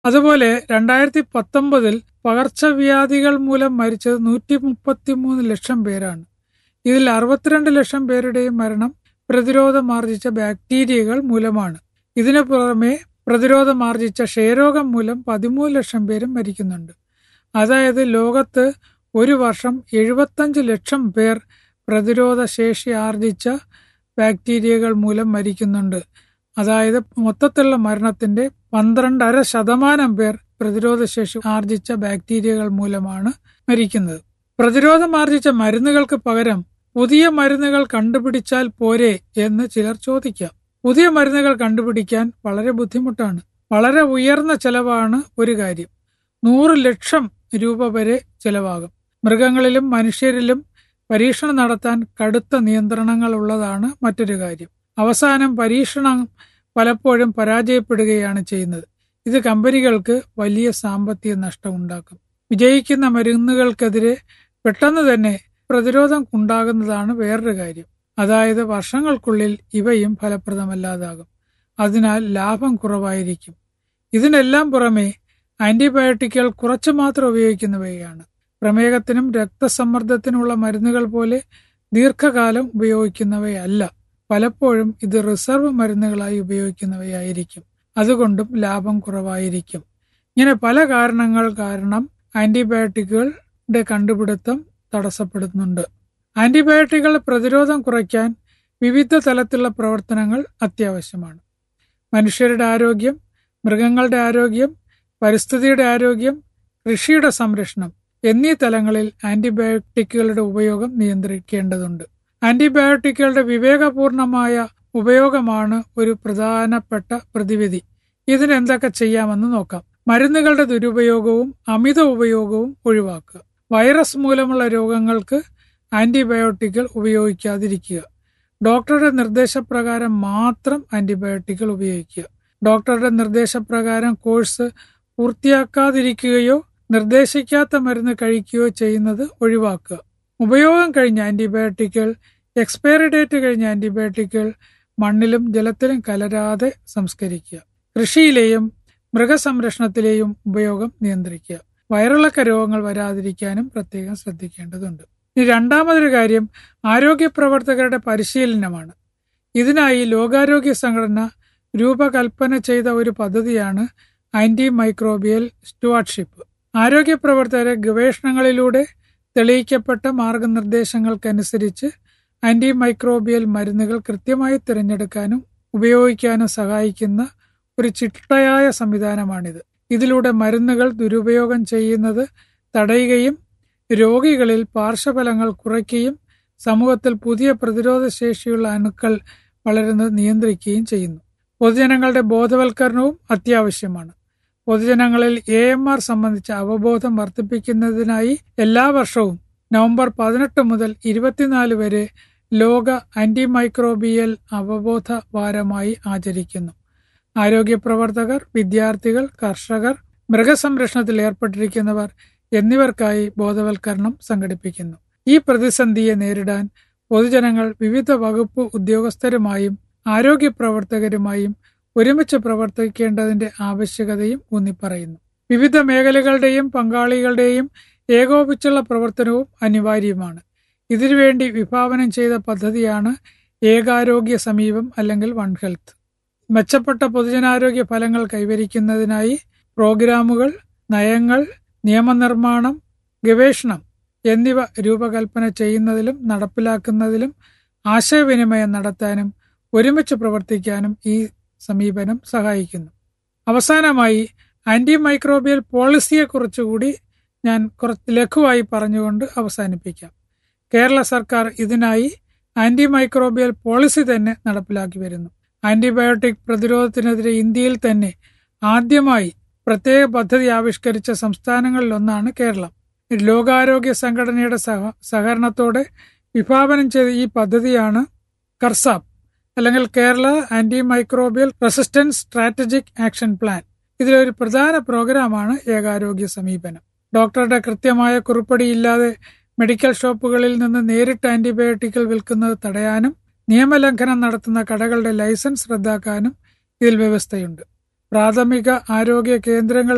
അതുപോലെ രണ്ടായിരത്തി പത്തൊമ്പതിൽ പകർച്ചവ്യാധികൾ മൂലം മരിച്ചത് നൂറ്റി മുപ്പത്തിമൂന്ന് ലക്ഷം പേരാണ് ഇതിൽ അറുപത്തിരണ്ട് ലക്ഷം പേരുടെയും മരണം പ്രതിരോധമാർജിച്ച ബാക്ടീരിയകൾ മൂലമാണ് ഇതിനു പുറമെ പ്രതിരോധമാർജിച്ച ക്ഷയരോഗം മൂലം പതിമൂന്ന് ലക്ഷം പേരും മരിക്കുന്നുണ്ട് അതായത് ലോകത്ത് ഒരു വർഷം എഴുപത്തഞ്ച് ലക്ഷം പേർ പ്രതിരോധ ശേഷി ആർജിച്ച ബാക്ടീരിയകൾ മൂലം മരിക്കുന്നുണ്ട് അതായത് മൊത്തത്തിലുള്ള മരണത്തിന്റെ പന്ത്രണ്ടര ശതമാനം പേർ പ്രതിരോധശേഷി ആർജിച്ച ബാക്ടീരിയകൾ മൂലമാണ് മരിക്കുന്നത് പ്രതിരോധമാർജിച്ച മരുന്നുകൾക്ക് പകരം പുതിയ മരുന്നുകൾ കണ്ടുപിടിച്ചാൽ പോരെ എന്ന് ചിലർ ചോദിക്കാം പുതിയ മരുന്നുകൾ കണ്ടുപിടിക്കാൻ വളരെ ബുദ്ധിമുട്ടാണ് വളരെ ഉയർന്ന ചെലവാണ് ഒരു കാര്യം നൂറ് ലക്ഷം രൂപ വരെ ചെലവാകും മൃഗങ്ങളിലും മനുഷ്യരിലും പരീക്ഷണം നടത്താൻ കടുത്ത നിയന്ത്രണങ്ങൾ ഉള്ളതാണ് മറ്റൊരു കാര്യം അവസാനം പരീക്ഷണം പലപ്പോഴും പരാജയപ്പെടുകയാണ് ചെയ്യുന്നത് ഇത് കമ്പനികൾക്ക് വലിയ സാമ്പത്തിക നഷ്ടം ഉണ്ടാക്കും വിജയിക്കുന്ന മരുന്നുകൾക്കെതിരെ പെട്ടെന്ന് തന്നെ പ്രതിരോധം ഉണ്ടാകുന്നതാണ് വേറൊരു കാര്യം അതായത് വർഷങ്ങൾക്കുള്ളിൽ ഇവയും ഫലപ്രദമല്ലാതാകും അതിനാൽ ലാഭം കുറവായിരിക്കും ഇതിനെല്ലാം പുറമെ ആന്റിബയോട്ടിക്കുകൾ കുറച്ചു മാത്രം ഉപയോഗിക്കുന്നവയാണ് പ്രമേഹത്തിനും രക്തസമ്മർദ്ദത്തിനുമുള്ള മരുന്നുകൾ പോലെ ദീർഘകാലം ഉപയോഗിക്കുന്നവയല്ല പലപ്പോഴും ഇത് റിസർവ് മരുന്നുകളായി ഉപയോഗിക്കുന്നവയായിരിക്കും അതുകൊണ്ടും ലാഭം കുറവായിരിക്കും ഇങ്ങനെ പല കാരണങ്ങൾ കാരണം ആന്റിബയോട്ടിക്കുകളുടെ കണ്ടുപിടുത്തം തടസ്സപ്പെടുന്നുണ്ട് ആന്റിബയോട്ടിക്കുകളുടെ പ്രതിരോധം കുറയ്ക്കാൻ വിവിധ തലത്തിലുള്ള പ്രവർത്തനങ്ങൾ അത്യാവശ്യമാണ് മനുഷ്യരുടെ ആരോഗ്യം മൃഗങ്ങളുടെ ആരോഗ്യം പരിസ്ഥിതിയുടെ ആരോഗ്യം കൃഷിയുടെ സംരക്ഷണം എന്നീ തലങ്ങളിൽ ആന്റിബയോട്ടിക്കുകളുടെ ഉപയോഗം നിയന്ത്രിക്കേണ്ടതുണ്ട് ആന്റിബയോട്ടിക്കുകളുടെ വിവേകപൂർണമായ ഉപയോഗമാണ് ഒരു പ്രധാനപ്പെട്ട പ്രതിവിധി ഇതിന് എന്തൊക്കെ ചെയ്യാമെന്ന് നോക്കാം മരുന്നുകളുടെ ദുരുപയോഗവും അമിത ഉപയോഗവും ഒഴിവാക്കുക വൈറസ് മൂലമുള്ള രോഗങ്ങൾക്ക് ആന്റിബയോട്ടിക്കുകൾ ഉപയോഗിക്കാതിരിക്കുക ഡോക്ടറുടെ നിർദ്ദേശപ്രകാരം മാത്രം ആന്റിബയോട്ടിക്കുകൾ ഉപയോഗിക്കുക ഡോക്ടറുടെ നിർദ്ദേശപ്രകാരം കോഴ്സ് പൂർത്തിയാക്കാതിരിക്കുകയോ നിർദ്ദേശിക്കാത്ത മരുന്ന് കഴിക്കുകയോ ചെയ്യുന്നത് ഒഴിവാക്കുക ഉപയോഗം കഴിഞ്ഞ ആന്റിബയോട്ടിക്കുകൾ എക്സ്പയറി ഡേറ്റ് കഴിഞ്ഞ ആന്റിബയോട്ടിക്കുകൾ മണ്ണിലും ജലത്തിലും കലരാതെ സംസ്കരിക്കുക കൃഷിയിലെയും മൃഗസംരക്ഷണത്തിലെയും ഉപയോഗം നിയന്ത്രിക്കുക വയറിളക്ക രോഗങ്ങൾ വരാതിരിക്കാനും പ്രത്യേകം ശ്രദ്ധിക്കേണ്ടതുണ്ട് ഇനി രണ്ടാമതൊരു കാര്യം ആരോഗ്യ പ്രവർത്തകരുടെ പരിശീലനമാണ് ഇതിനായി ലോകാരോഗ്യ സംഘടന രൂപകൽപ്പന ചെയ്ത ഒരു പദ്ധതിയാണ് ആന്റി മൈക്രോബിയൽ സ്റ്റുവാർഡ്ഷിപ്പ് ആരോഗ്യ പ്രവർത്തകരെ ഗവേഷണങ്ങളിലൂടെ തെളിയിക്കപ്പെട്ട മാർഗനിർദ്ദേശങ്ങൾക്കനുസരിച്ച് ആന്റി മൈക്രോബിയൽ മരുന്നുകൾ കൃത്യമായി തിരഞ്ഞെടുക്കാനും ഉപയോഗിക്കാനും സഹായിക്കുന്ന ഒരു ചിട്ടയായ സംവിധാനമാണിത് ഇതിലൂടെ മരുന്നുകൾ ദുരുപയോഗം ചെയ്യുന്നത് തടയുകയും രോഗികളിൽ പാർശ്വഫലങ്ങൾ കുറയ്ക്കുകയും സമൂഹത്തിൽ പുതിയ പ്രതിരോധ ശേഷിയുള്ള അണുക്കൾ വളരുന്നത് നിയന്ത്രിക്കുകയും ചെയ്യുന്നു പൊതുജനങ്ങളുടെ ബോധവൽക്കരണവും അത്യാവശ്യമാണ് പൊതുജനങ്ങളിൽ എ എം ആർ സംബന്ധിച്ച അവബോധം വർദ്ധിപ്പിക്കുന്നതിനായി എല്ലാ വർഷവും നവംബർ പതിനെട്ട് മുതൽ ഇരുപത്തിനാല് വരെ ലോക ആന്റിമൈക്രോബിയൽ അവബോധ വാരമായി ആചരിക്കുന്നു ആരോഗ്യ പ്രവർത്തകർ വിദ്യാർത്ഥികൾ കർഷകർ മൃഗസംരക്ഷണത്തിൽ ഏർപ്പെട്ടിരിക്കുന്നവർ എന്നിവർക്കായി ബോധവൽക്കരണം സംഘടിപ്പിക്കുന്നു ഈ പ്രതിസന്ധിയെ നേരിടാൻ പൊതുജനങ്ങൾ വിവിധ വകുപ്പ് ഉദ്യോഗസ്ഥരുമായും ആരോഗ്യ പ്രവർത്തകരുമായും ഒരുമിച്ച് പ്രവർത്തിക്കേണ്ടതിന്റെ ആവശ്യകതയും ഊന്നിപ്പറയുന്നു വിവിധ മേഖലകളുടെയും പങ്കാളികളുടെയും ഏകോപിച്ചുള്ള പ്രവർത്തനവും അനിവാര്യമാണ് ഇതിനുവേണ്ടി വിഭാവനം ചെയ്ത പദ്ധതിയാണ് ഏകാരോഗ്യ സമീപം അല്ലെങ്കിൽ വൺ ഹെൽത്ത് മെച്ചപ്പെട്ട പൊതുജനാരോഗ്യ ഫലങ്ങൾ കൈവരിക്കുന്നതിനായി പ്രോഗ്രാമുകൾ നയങ്ങൾ നിയമനിർമ്മാണം ഗവേഷണം എന്നിവ രൂപകൽപ്പന ചെയ്യുന്നതിലും നടപ്പിലാക്കുന്നതിലും ആശയവിനിമയം നടത്താനും ഒരുമിച്ച് പ്രവർത്തിക്കാനും ഈ സമീപനം സഹായിക്കുന്നു അവസാനമായി ആന്റി മൈക്രോബിയൽ പോളിസിയെക്കുറിച്ചുകൂടി ഞാൻ കുറച്ച് ലഘുവായി പറഞ്ഞുകൊണ്ട് അവസാനിപ്പിക്കാം കേരള സർക്കാർ ഇതിനായി ആന്റി മൈക്രോബിയൽ പോളിസി തന്നെ നടപ്പിലാക്കി വരുന്നു ആന്റിബയോട്ടിക് പ്രതിരോധത്തിനെതിരെ ഇന്ത്യയിൽ തന്നെ ആദ്യമായി പ്രത്യേക പദ്ധതി ആവിഷ്കരിച്ച സംസ്ഥാനങ്ങളിലൊന്നാണ് കേരളം ലോകാരോഗ്യ സംഘടനയുടെ സഹ സഹകരണത്തോടെ വിഭാവനം ചെയ്ത ഈ പദ്ധതിയാണ് കർസാപ്പ് അല്ലെങ്കിൽ Kerala anti microbial resistance strategic action plan ഇതിലൊരു പ്രധാന പ്രോഗ്രാമാണ് ഏകാരോഗ്യ സമീപനം ഡോക്ടറുടെ കൃത്യമായ കുറിപ്പടിയില്ലാതെ മെഡിക്കൽ ഷോപ്പുകളിൽ നിന്ന് നേരിട്ട് ആന്റിബയോട്ടിക്കുകൾ വിൽക്കുന്നത് തടയാനും നിയമലംഘനം നടത്തുന്ന കടകളുടെ ലൈസൻസ് റദ്ദാക്കാനും ഇതിൽ വ്യവസ്ഥയുണ്ട് പ്രാഥമിക ആരോഗ്യ കേന്ദ്രങ്ങൾ